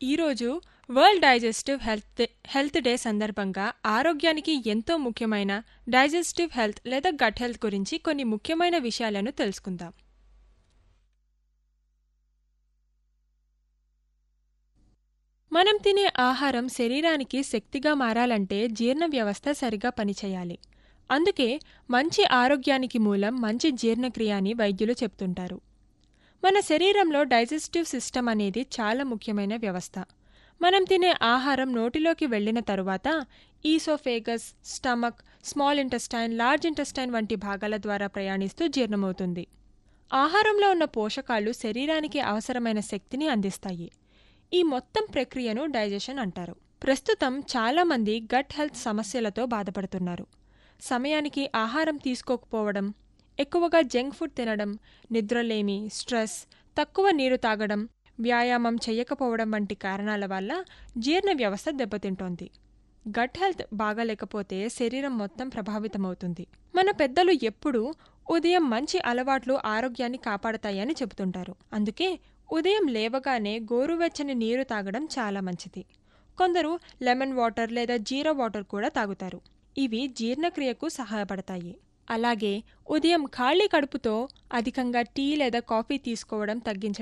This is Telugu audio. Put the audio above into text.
ఈరోజు world digestive health health day సందర్భంగా ఆరోగ్యానికి ఎంతో ముఖ్యమైన డైజెస్టివ్ హెల్త్ లేదా గట్ హెల్త్ గురించి కొన్ని ముఖ్యమైన విషయాలను తెలుసుకుందాం మనం తినే ఆహారం శరీరానికి శక్తిగా మారాలంటే జీర్ణ వ్యవస్థ సరిగా పనిచేయాలి అందుకే మంచి ఆరోగ్యానికి మూలం మంచి జీర్ణక్రియ అని వైద్యులు చెప్తుంటారు మన శరీరంలో డైజెస్టివ్ సిస్టమ్ అనేది చాలా ముఖ్యమైన వ్యవస్థ మనం తినే ఆహారం నోటిలోకి వెళ్ళిన తరువాత oesophagus stomach small intestine large intestine వంటి భాగాల ద్వారా ప్రయాణిస్తూ జీర్ణమవుతుంది ఆహారంలో ఉన్న పోషకాలు శరీరానికి అవసరమైన శక్తిని అందిస్తాయి ఈ మొత్తం ప్రక్రియను డైజెషన్ అంటారు ప్రస్తుతం చాలామంది గట్ హెల్త్ సమస్యలతో బాధపడుతున్నారు సమయానికి ఆహారం తీసుకోకపోవడం ఎక్కువగా జంక్ ఫుడ్ తినడం నిద్రలేమి స్ట్రెస్ తక్కువ నీరు తాగడం వ్యాయామం చేయకపోవడం వంటి కారణాల వల్ల జీర్ణ వ్యవస్థ దెబ్బతింటోంది గట్ హెల్త్ బాగాలేకపోతే శరీరం మొత్తం ప్రభావితమవుతుంది మన పెద్దలు ఎప్పుడూ ఉదయం మంచి అలవాట్లు ఆరోగ్యాన్ని కాపాడతాయని చెబుతుంటారు అందుకే ఉదయం లేవగానే గోరువెచ్చని నీరు తాగడం చాలా మంచిది కొందరు లెమన్ వాటర్ లేదా జీరా వాటర్ కూడా తాగుతారు ఇవి జీర్ణక్రియకు సహాయపడతాయి అలాగే ఉదయం ఖాళీ కడుపుతో అధికంగా టీ లేదా కాఫీ తీసుకోవడం తగ్గించడం